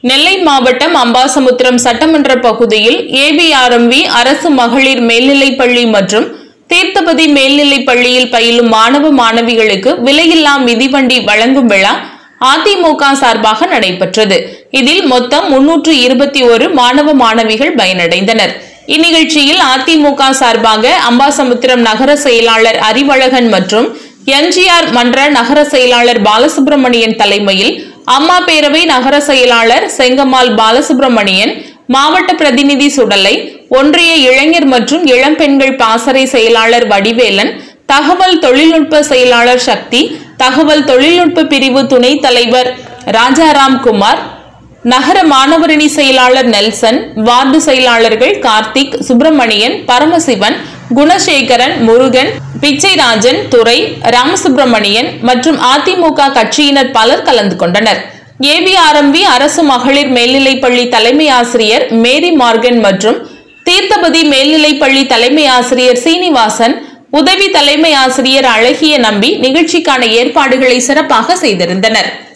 நெல்லை மாவட்டம் அம்பாசமுத்திரம் சட்டமன்ற பகுதியில் ஏபிஆர்எம்வி அரசு மகளிர் மேல்நிலைப்பள்ளி மற்றும் தீர்த்தபதி மேல்நிலைப் பள்ளியில் பயிலும் மாணவ மாணவிகளுக்கு விலையில்லா மிதிவண்டி வழங்கும் விழா அதிமுக சார்பாக நடைபெற்றது இதில் மொத்தம் முன்னூற்று இருபத்தி ஒரு மாணவ மாணவிகள் பயனடைந்தனர் இந்நிகழ்ச்சியில் அதிமுக சார்பாக அம்பாசமுத்திரம் நகர செயலாளர் அறிவழகன் மற்றும் எம்ஜிஆர் மன்ற நகர செயலாளர் பாலசுப்ரமணியன் தலைமையில் அம்மா பேரவை நகர செயலாளர் செங்கம்மாள் பாலசுப்ரமணியன் மாவட்ட பிரதிநிதி சுடலை ஒன்றிய இளைஞர் மற்றும் இளம்பெண்கள் பாசறை செயலாளர் வடிவேலன் தகவல் தொழில்நுட்ப செயலாளர் சக்தி தகவல் தொழில்நுட்ப பிரிவு துணைத் தலைவர் ராஜாராம் குமார் நகர மாணவரணி செயலாளர் நெல்சன் வார்டு செயலாளர்கள் கார்த்திக் சுப்பிரமணியன் பரமசிவன் குணசேகரன் முருகன் பிச்சைராஜன் துரை ராமசுப்பிரமணியன் மற்றும் அதிமுக கட்சியினர் பலர் கலந்து கொண்டனர் ஏவிஆர்எம்பி அரசு மகளிர் மேல்நிலைப்பள்ளி தலைமை ஆசிரியர் மேரி மார்கன் மற்றும் தீர்த்தபதி மேல்நிலைப்பள்ளி தலைமை ஆசிரியர் சீனிவாசன் உதவி தலைமை ஆசிரியர் அழகிய நம்பி நிகழ்ச்சிக்கான ஏற்பாடுகளை சிறப்பாக செய்திருந்தனர்